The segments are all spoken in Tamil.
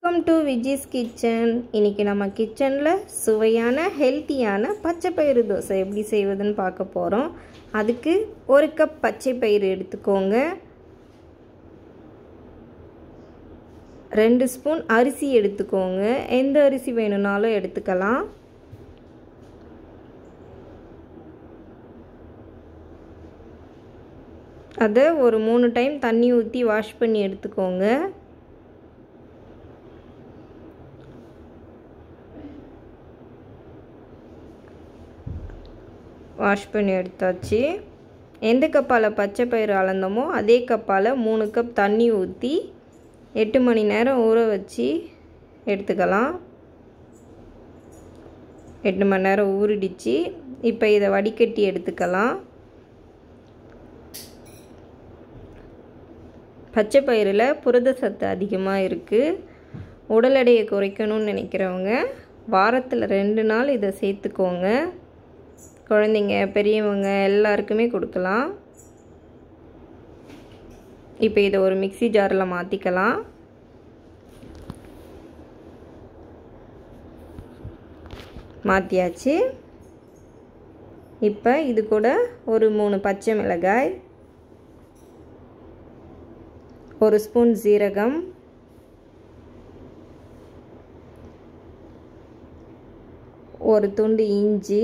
வெல்கம் டு விஜிஸ் கிச்சன் இன்னைக்கு நம்ம கிச்சனில் சுவையான ஹெல்த்தியான பச்சை பயிறு தோசை எப்படி செய்வதுன்னு பார்க்க போகிறோம் அதுக்கு ஒரு கப் பச்சை பயிறு எடுத்துக்கோங்க ரெண்டு ஸ்பூன் அரிசி எடுத்துக்கோங்க எந்த அரிசி வேணும்னாலும் எடுத்துக்கலாம் அதை ஒரு மூணு டைம் தண்ணி ஊற்றி வாஷ் பண்ணி எடுத்துக்கோங்க வாஷ் பண்ணி எடுத்தாச்சு எந்த கப்பால் பச்சை பயிறு அளந்தோமோ அதே கப்பால் மூணு கப் தண்ணி ஊற்றி எட்டு மணி நேரம் ஊற வச்சு எடுத்துக்கலாம் எட்டு மணி நேரம் ஊறிடுச்சு இப்போ இதை வடிகட்டி எடுத்துக்கலாம் பச்சை பயிரில் புரத சத்து அதிகமாக இருக்குது உடல் எடையை குறைக்கணும்னு நினைக்கிறவங்க வாரத்தில் ரெண்டு நாள் இதை சேர்த்துக்கோங்க குழந்தைங்க பெரியவங்க எல்லாருக்குமே கொடுக்கலாம் இப்போ இதை ஒரு மிக்சி ஜாரில் மாற்றிக்கலாம் மாற்றியாச்சு இப்போ இது கூட ஒரு மூணு பச்சை மிளகாய் ஒரு ஸ்பூன் ஜீரகம் ஒரு துண்டு இஞ்சி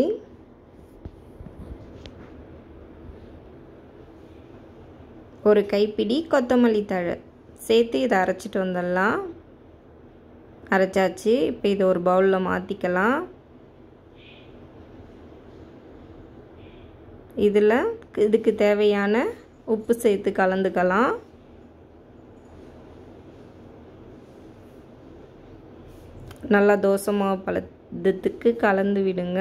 ஒரு கைப்பிடி கொத்தமல்லி தழை சேர்த்து இதை அரைச்சிட்டு வந்துடலாம் அரைச்சாச்சு இப்போ இதை ஒரு பவுலில் மாற்றிக்கலாம் இதில் இதுக்கு தேவையான உப்பு சேர்த்து கலந்துக்கலாம் நல்லா தோசை மாவு பழத்துக்கு கலந்து விடுங்க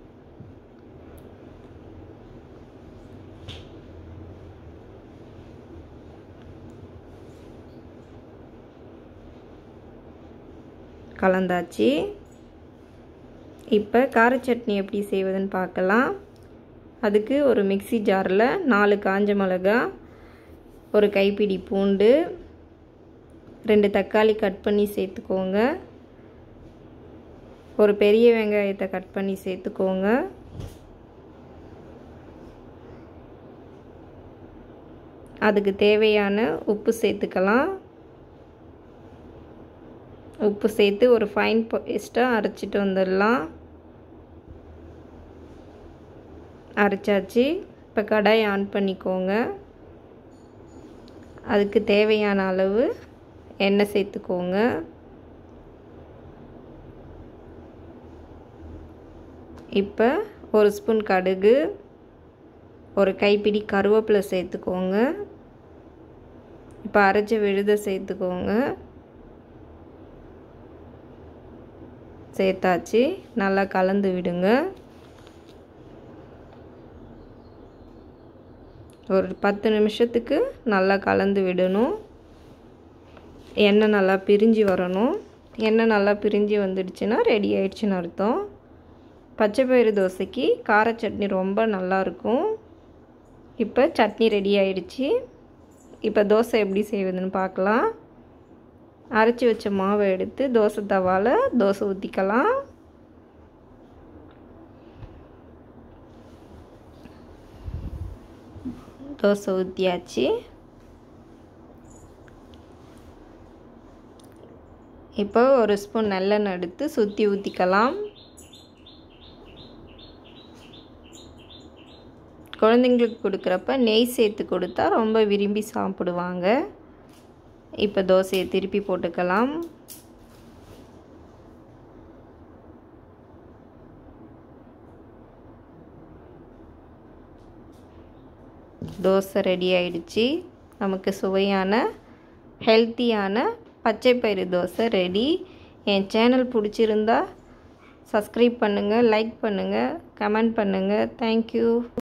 கலந்தாச்சு இப்போ கார சட்னி எப்படி செய்வதுன்னு பார்க்கலாம் அதுக்கு ஒரு மிக்சி ஜாரில் நாலு காஞ்ச மிளகா ஒரு கைப்பிடி பூண்டு ரெண்டு தக்காளி கட் பண்ணி சேர்த்துக்கோங்க ஒரு பெரிய வெங்காயத்தை கட் பண்ணி சேர்த்துக்கோங்க அதுக்கு தேவையான உப்பு சேர்த்துக்கலாம் உப்பு சேர்த்து ஒரு ஃபைன் பேஸ்ட்டாக அரைச்சிட்டு வந்துடலாம் அரைச்சாச்சு இப்போ கடாய் ஆன் பண்ணிக்கோங்க அதுக்கு தேவையான அளவு எண்ணெய் சேர்த்துக்கோங்க இப்போ ஒரு ஸ்பூன் கடுகு ஒரு கைப்பிடி கருவேப்பிலை சேர்த்துக்கோங்க இப்போ அரைச்ச விழுதை சேர்த்துக்கோங்க சேர்த்தாச்சு நல்லா கலந்து விடுங்க ஒரு பத்து நிமிஷத்துக்கு நல்லா கலந்து விடணும் எண்ணெய் நல்லா பிரிஞ்சு வரணும் எண்ணெய் நல்லா பிரிஞ்சு வந்துடுச்சுன்னா ரெடி ஆயிடுச்சுன்னு அர்த்தம் பச்சை பயிறு தோசைக்கு கார சட்னி ரொம்ப நல்லாயிருக்கும் இப்போ சட்னி ரெடி ஆயிடுச்சு இப்போ தோசை எப்படி செய்வதுன்னு பார்க்கலாம் அரைச்சி வச்ச மாவை எடுத்து தோசை தவாவில் தோசை ஊற்றிக்கலாம் தோசை ஊற்றியாச்சு இப்போ ஒரு ஸ்பூன் நல்லெண்ணெய் எடுத்து சுற்றி ஊற்றிக்கலாம் குழந்தைங்களுக்கு கொடுக்குறப்ப நெய் சேர்த்து கொடுத்தா ரொம்ப விரும்பி சாப்பிடுவாங்க இப்போ தோசையை திருப்பி போட்டுக்கலாம் தோசை ரெடி ஆயிடுச்சு நமக்கு சுவையான ஹெல்த்தியான பச்சை பயிறு தோசை ரெடி என் சேனல் பிடிச்சிருந்தா சப்ஸ்கிரைப் பண்ணுங்கள் லைக் பண்ணுங்கள் கமெண்ட் பண்ணுங்கள் தேங்க்யூ